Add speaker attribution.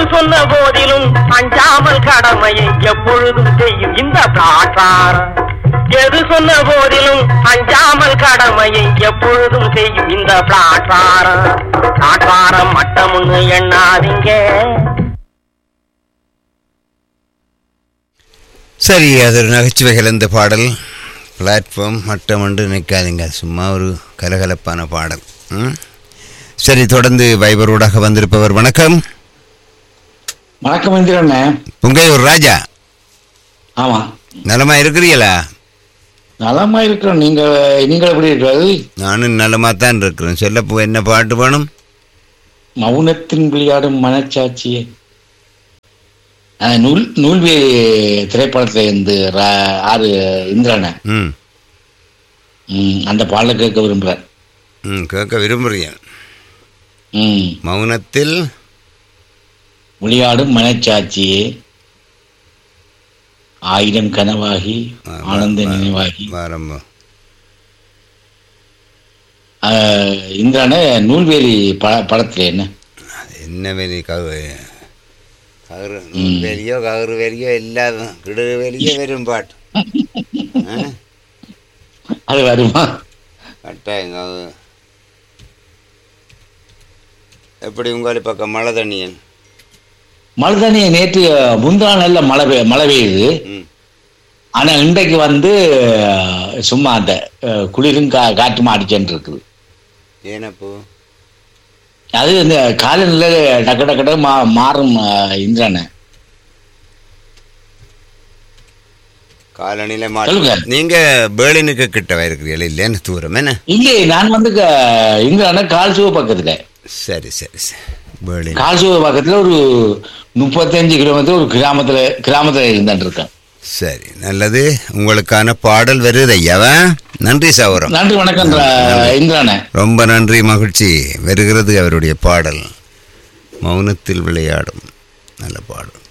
Speaker 1: சொன்ன போதிலும் அஞ்சாமல் கடமையை எப்பொழுதும் செய்யும் இந்த பிளாட்பாரம் எது சொன்ன போதிலும் அஞ்சாமல் கடமையை எப்பொழுதும் செய்யும் இந்த பிளாட்பாரம் பிளாட்பாரம் மட்டமுன்னு எண்ணாதீங்க
Speaker 2: சரி அது ஒரு நகைச்சுவை கலந்த பாடல் பிளாட்ஃபார்ம் மட்டம் என்று நிற்காதீங்க சும்மா ஒரு கலகலப்பான பாடல் ம்? சரி தொடர்ந்து வைபரோடாக வந்திருப்பவர் வணக்கம்
Speaker 3: வணக்கம் இந்திரண்ணே
Speaker 2: புங்கையூர் ராஜா
Speaker 3: ஆமா
Speaker 2: நலமா இருக்கிறீங்களா
Speaker 3: நலமா இருக்கிறோம் நீங்க நீங்கள் எப்படி இருக்கிறது
Speaker 2: நானும் நலமா தான் இருக்கிறேன் சொல்லப்போ என்ன பாட்டு வேணும்
Speaker 3: மௌனத்தின் விளையாடும் மனச்சாட்சியே அஹ், நூல் நூல்வேலி திரைப்படத்துல இருந்து ரா- ஆறு இந்திரண்ணே
Speaker 2: ம்
Speaker 3: ம், அந்த பாடலை கேட்க விரும்புறேன்
Speaker 2: ம் கேட்க விரும்புகிறேன்
Speaker 3: ம்
Speaker 2: மௌனத்தில்
Speaker 3: விளையாடும் மனச்சாட்சியே ஆயிரம் கனவாகி ஆனந்த நினைவாகி
Speaker 2: வாரம்
Speaker 3: அஹ், இந்திரண்ணே நூல்வேலி பட படத்துல என்ன
Speaker 2: என்ன வெளி கவு கவுரு வெளியோ கவுரு வெளியோ இல்லாத கிடு வெளியோ வெறும் பாட்டு ஆ?
Speaker 3: அது வருமா
Speaker 2: கட்டாயம் கவு எப்படி உங்கள் பக்கம் மழை தண்ணியன்
Speaker 3: மழை தண்ணி நேற்று முந்தா நல்ல மழை பெய் மழை பெய்யுது
Speaker 2: ம்
Speaker 3: ஆனா இன்றைக்கு வந்து அஹ், சும்மா அந்த அஹ், குளிரும் கா காற்று அடிச்சுட்டு இருக்குது
Speaker 2: ஏனப்போ
Speaker 3: அது இந்த காலநிலை டக்கு டக்கு டக்கு மா மாறும் அஹ், இந்திரனே
Speaker 2: காலநிலை
Speaker 3: சொல்லுங்க.
Speaker 2: மாற்றம் நீங்க பேர்லினுக்கு கிட்டவா இருக்கிறீங்களா இல்லைன்னு தூரம் என்ன
Speaker 3: இல்லை நான் வந்து க- இந்திரனே கால்சுவ பக்கத்துல
Speaker 2: சரி சரி சரி பேர்லின்
Speaker 3: கால்சுவ பக்கத்துல ஒரு முப்பத்தஞ்சு கிலோமீட்டர் ஒரு கிராமத்துல கிராமத்துல இருந்துட்டு இருக்கேன்
Speaker 2: சரி நல்லது உங்களுக்கான பாடல் வருது ஐயாவா நன்றி சௌரம்
Speaker 3: நன்றி வணக்கம் ர- இந்திரனே
Speaker 2: ரொம்ப நன்றி மகிழ்ச்சி வருகிறது அவருடைய பாடல் மௌனத்தில் விளையாடும் நல்ல பாடல்